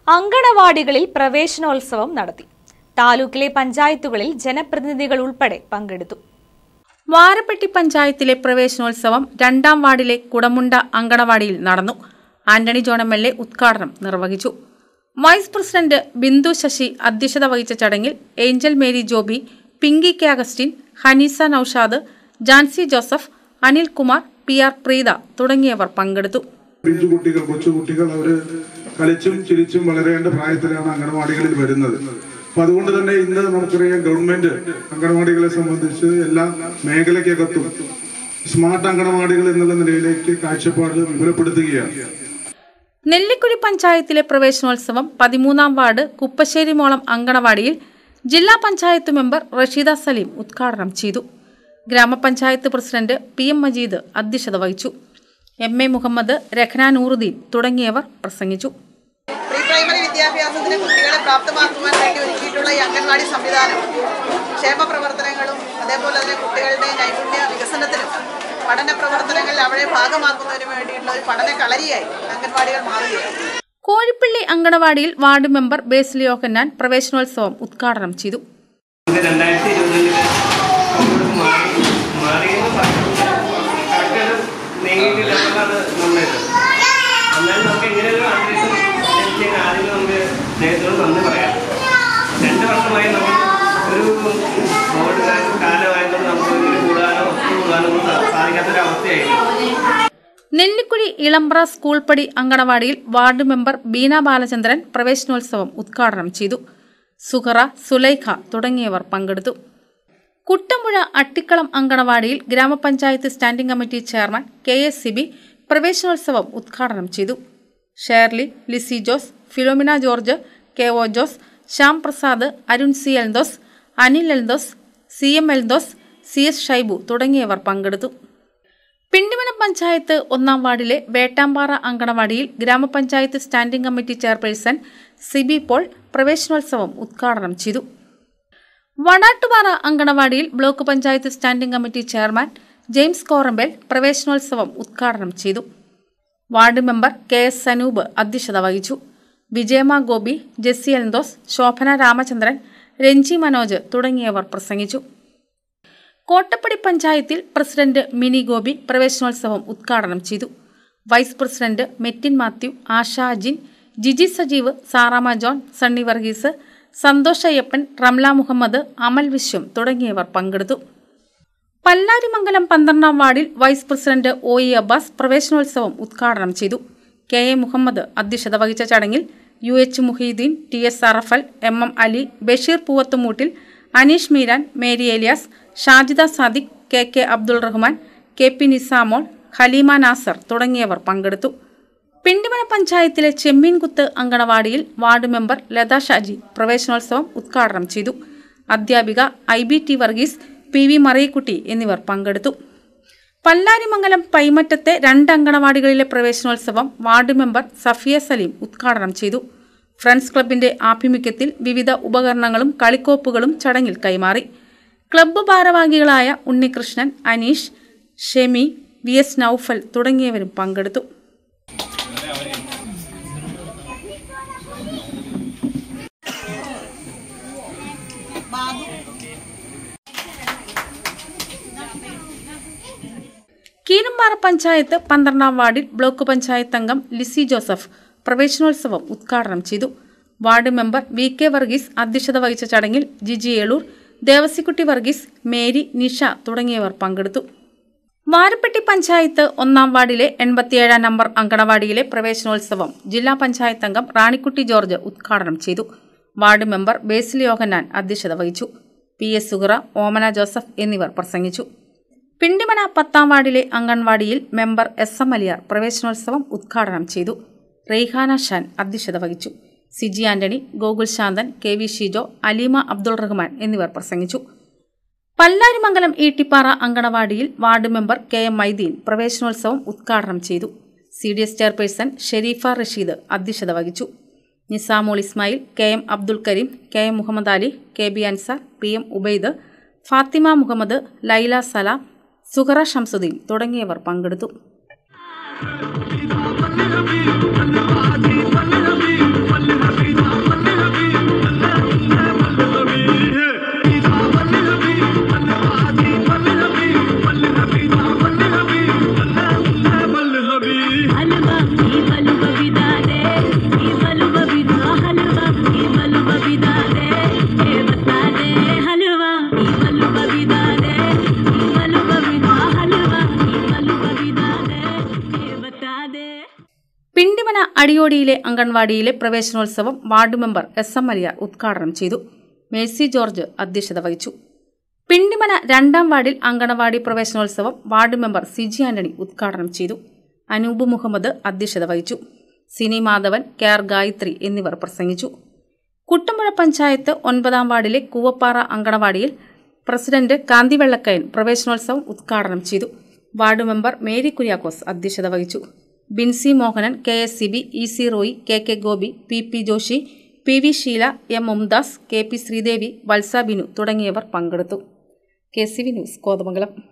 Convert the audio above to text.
അങ്കണവാടികളിൽ പ്രവേശനോത്സവം നടത്തി താലൂക്കിലെ പഞ്ചായത്തുകളിൽ ജനപ്രതിനിധികൾ ഉൾപ്പെടെ പങ്കെടുത്തു വാരപ്പെട്ടി പഞ്ചായത്തിലെ പ്രവേശനോത്സവം രണ്ടാം വാർഡിലെ കുടമുണ്ട അങ്കണവാടിയിൽ നടന്നു Antony John M L A ഉദ്ഘാടനം നിർവഹിച്ചു വൈസ് പ്രസിഡന്റ് ബിന്ദു ശശി അധ്യക്ഷത വഹിച്ച ചടങ്ങിൽ Angel Mary Joby Pinky K Augustine Haneesa Noushad Jancy Joseph Anilkumar P R Preetha തുടങ്ങിയവർ പങ്കെടുത്തു പിഞ്ചു കുട്ടികൾ കൊച്ചുകുട്ടികൾ അവര് കളിച്ചും ചിരിച്ചും വളരേണ്ട പ്രായത്തിലാണ് അംഗനവാടികളിൽ വരുന്നത് അപ്പൊ അതുകൊണ്ട് തന്നെ ഇന്ന് നമുക്കറിയാം ഗവൺമെന്റ് അംഗനവാടികളെ സംബന്ധിച്ച് എല്ലാ മേഖലയ്ക്കകത്തും സ്മാർട്ട് അംഗനവാടികൾ എന്നുള്ള നിലയിലേക്ക് കാഴ്ചപ്പാട് വിപുലപ്പെടുത്തുകയാണ് നെല്ലിക്കുഴി പഞ്ചായത്തിലെ പ്രവേശനോത്സവം പതിമൂന്നാം വാർഡ് കുപ്പശ്ശേരി മോളം അങ്കണവാടിയിൽ ജില്ലാ പഞ്ചായത്ത് മെമ്പർ റഷീദ സലീം ഉദ്ഘാടനം ചെയ്തു ഗ്രാമപഞ്ചായത്ത് പ്രസിഡന്റ് പി എം മജീദ് അധ്യക്ഷത വഹിച്ചു എം എ മുഹമ്മദ് രഖ്ന നൂറുദ്ദീൻ തുടങ്ങിയവർ പ്രസംഗിച്ചു പ്രീ പ്രൈമറി വിദ്യാഭ്യാസത്തിന് കുട്ടികളെ പ്രാപ്തമാക്കുവാൻ വേണ്ടി ഒരുക്കിയിട്ടുള്ള ഈ അംഗൻവാടി സംവിധാനം ക്ഷേമ പ്രവർത്തനങ്ങളും അതേപോലെ തന്നെ കുട്ടികളുടെ നൈപുണ്യ വികസനത്തിനും പഠന പ്രവർത്തനങ്ങളിൽ അവരെ ഭാഗമാക്കുന്നതിന് വേണ്ടിയിട്ടുള്ള ഒരു പഠന കളരിയായി അംഗൻവാടികൾ മാറുകയാണ് കോഴിപ്പള്ളി അങ്കണവാടിയിൽ വാർഡ് മെമ്പർ ബേസിൽ യോഹന്നാൻ പ്രവേശനോത്സവം ഉദ്ഘാടനം ചെയ്തു ഇത് രണ്ടായിരത്തി ഇരുപതില് അങ്ങോട്ട് മാറി മാറിയെന്ന് പറഞ്ഞു കറക്റ്റ് ഒരു നീങ്ങിയിട്ട് ലെവലാണ് നമ്മളിത് എന്നാലും നമുക്ക് ഇങ്ങനെ ഒരു അന്തരീക്ഷം ലഭിച്ചതിന് ആദ്യം നമുക്ക് സ്നേഹത്തോട് നന്ദി പറയാം രണ്ട് വർഷമായി നമ്മൾ ഒരു കോവിഡ് കാലമായതുകൊണ്ട് നമുക്ക് ഇതിൽ കൂടാനോ ഒത്തുകൂടാനോ ഒന്നും സാ- സാധിക്കാത്തൊരവസ്ഥയായിരുന്നു നെല്ലിക്കുഴി ഇളമ്പ്ര സ്കൂൾ പടി അങ്കണവാടിയിൽ വാർഡ് മെമ്പർ ബീന ബാലചന്ദ്രൻ പ്രവേശനോത്സവം ഉദ്ഘാടനം ചെയ്തു സുഹറ സുലൈഖ തുടങ്ങിയവർ പങ്കെടുത്തു കുട്ടമ്പുഴ അട്ടിക്കളം അങ്കണവാടിയിൽ ഗ്രാമപഞ്ചായത്ത് standing committee chairman K S Sibi പ്രവേശനോത്സവം ഉദ്ഘാടനം ചെയ്തു Sherly Lissy Jose Philomina George K O Jose Shyam Prasad Arun C Eldhose Anil Eldhose C M Eldhose C S Shaibu തുടങ്ങിയവർ പങ്കെടുത്തു പിണ്ടിമനം പഞ്ചായത്ത് ഒന്നാം വാർഡിലെ വേട്ടാമ്പാറ അങ്കണവാടിയിൽ ഗ്രാമപഞ്ചായത്ത് standing committee chairperson Sibi Paul പ്രവേശനോത്സവം ഉദ്ഘാടനം ചെയ്തു വടാട്ടുപാറ അങ്കണവാടിയിൽ block panchayat standing committee chairman James Korambel പ്രവേശനോത്സവം ഉദ്ഘാടനം ചെയ്തു ward member K S Sanoop അധ്യക്ഷത വഹിച്ചു വിജയമ്മ ഗോപി ജെസ്സി എൽദോസ് ശോഭന രാമചന്ദ്രൻ രഞ്ജി മനോജ് തുടങ്ങിയവർ പ്രസംഗിച്ചു കോട്ടപ്പടി പഞ്ചായത്തിൽ പ്രസിഡന്റ് മിനി ഗോപി പ്രവേശനോത്സവം ഉദ്ഘാടനം ചെയ്തു വൈസ് പ്രസിഡന്റ് മെറ്റിൻ മാത്യു ആശ അജിൻ ജിജി സജീവ് സാറാമ ജോൺ സണ്ണി വർഗീസ് സന്തോഷ് അയ്യപ്പൻ റംല മുഹമ്മദ് അമൽ വിശ്വം തുടങ്ങിയവർ പങ്കെടുത്തു പല്ലാരിമംഗലം പന്ത്രണ്ടാം വാർഡിൽ vice president O E Abbas പ്രവേശനോത്സവം ഉദ്ഘാടനം ചെയ്തു കെ എ മുഹമ്മദ് അധ്യക്ഷത വഹിച്ച ചടങ്ങിൽ U H Muhiyuddeen T S Arafal M M Ali Basheer Poovathumoottil Aneesh Meeran Mary Eliyas Shajida Sadiq K K Abdul Rahman K P Nisamol Khaleema Nasar തുടങ്ങിയവർ പങ്കെടുത്തു പിണ്ടിമന പഞ്ചായത്തിലെ ചെമ്മീൻകുത്ത് അങ്കണവാടിയിൽ വാർഡ് മെമ്പർ ലത ഷാജി പ്രവേശനോത്സവം ഉദ്ഘാടനം ചെയ്തു അധ്യാപിക I B T Varghese P V Mariyakutty എന്നിവർ പങ്കെടുത്തു പല്ലാരിമംഗലം പൈമറ്റത്തെ രണ്ട് അങ്കണവാടികളിലെ പ്രവേശനോത്സവം വാർഡ് മെമ്പർ സഫിയ സലീം ഉദ്ഘാടനം ചെയ്തു ഫ്രണ്ട്സ് ക്ലബിന്റെ ആഭിമുഖ്യത്തിൽ വിവിധ ഉപകരണങ്ങളും കളിക്കോപ്പുകളും ചടങ്ങിൽ കൈമാറി ക്ലബ്ബ് ഭാരവാഹികളായ ഉണ്ണികൃഷ്ണൻ അനീഷ് ഷെമി വി എസ് നൌഫൽ തുടങ്ങിയവരും പങ്കെടുത്തു കീരമ്പാറ പഞ്ചായത്ത് പന്ത്രണ്ടാം വാർഡിൽ ബ്ലോക്ക് പഞ്ചായത്ത് അംഗം ലിസി ജോസഫ് പ്രവേശനോത്സവം ഉദ്ഘാടനം ചെയ്തു ward member V K Varghese അധ്യക്ഷത വഹിച്ച ചടങ്ങിൽ ജിജി ഏളൂർ ദേവസിക്കുട്ടി വർഗീസ് മേരി നിഷ തുടങ്ങിയവർ പങ്കെടുത്തു വാരപ്പെട്ടി പഞ്ചായത്ത് ഒന്നാം വാർഡിലെ എൺപത്തിയേഴാം നമ്പർ അങ്കണവാടിയിലെ പ്രവേശനോത്സവം ജില്ലാ പഞ്ചായത്ത് അംഗം റാണിക്കുട്ടി ജോർജ് ഉദ്ഘാടനം ചെയ്തു വാർഡ് മെമ്പർ ബേസിൽ യോഹന്നാൻ അധ്യക്ഷത വഹിച്ചു പി എസ് സുഹറ ഓമന ജോസഫ് എന്നിവർ പ്രസംഗിച്ചു പിണ്ടിമന പത്താം വാർഡിലെ അംഗൻവാടിയിൽ മെമ്പർ എസ് എം അലിയാർ പ്രവേശനോത്സവം ഉദ്ഘാടനം ചെയ്തു റെയ്ഹാന ഷാൻ അധ്യക്ഷത വഹിച്ചു സിജി ആന്റണി ഗോകുൽ ശാന്തൻ കെ വി ഷിജോ അലീമ അബ്ദുൾ റഹ്മാൻ എന്നിവർ പ്രസംഗിച്ചു പല്ലാരിമംഗലം ഈട്ടിപ്പാറ അങ്കണവാടിയിൽ ward member K M Maideen പ്രവേശനോത്സവം ഉദ്ഘാടനം ചെയ്തു C D S chairperson Sherifa Rasheed അധ്യക്ഷത വഹിച്ചു Nisamol Ismail K M Abdul Kareem K M Muhammad Ali K B Ansar P M Ubaid Fathima Muhammad Laila Salam Suhara Shamsuddin തുടങ്ങിയവർ പങ്കെടുത്തു പല്ലവി പല്ലവി കൊടിയോടിയിലെ അംഗൻവാടിയിലെ പ്രവേശനോത്സവം ward member S M Maria ഉദ്ഘാടനം ചെയ്തു മേഴ്സി ജോർജ് അധ്യക്ഷത വഹിച്ചു പിണ്ടിമന രണ്ടാം വാർഡിൽ അങ്കണവാടി പ്രവേശനോത്സവം വാർഡ് മെമ്പർ സിജി ആന്റണി ഉദ്ഘാടനം ചെയ്തു അനൂപ് മുഹമ്മദ് അധ്യക്ഷത വഹിച്ചു സിനി മാധവൻ കെ ആർ ഗായത്രി എന്നിവർ പ്രസംഗിച്ചു കുട്ടമ്പുഴ പഞ്ചായത്ത് ഒൻപതാം വാർഡിലെ കൂവപ്പാറ അങ്കണവാടിയിൽ പ്രസിഡന്റ് കാന്തി വെള്ളക്കയൻ പ്രവേശനോത്സവം ഉദ്ഘാടനം ചെയ്തു വാർഡ് മെമ്പർ മേരി കുര്യാക്കോസ് അധ്യക്ഷത വഹിച്ചു Binsy Mohanan K S C B E C Roy K K Gopi P P Joshy P V Sheela M Mumtas K P Sreedevi Valsa Binu തുടങ്ങിയവർ പങ്കെടുത്തു K C V news Kothamangalam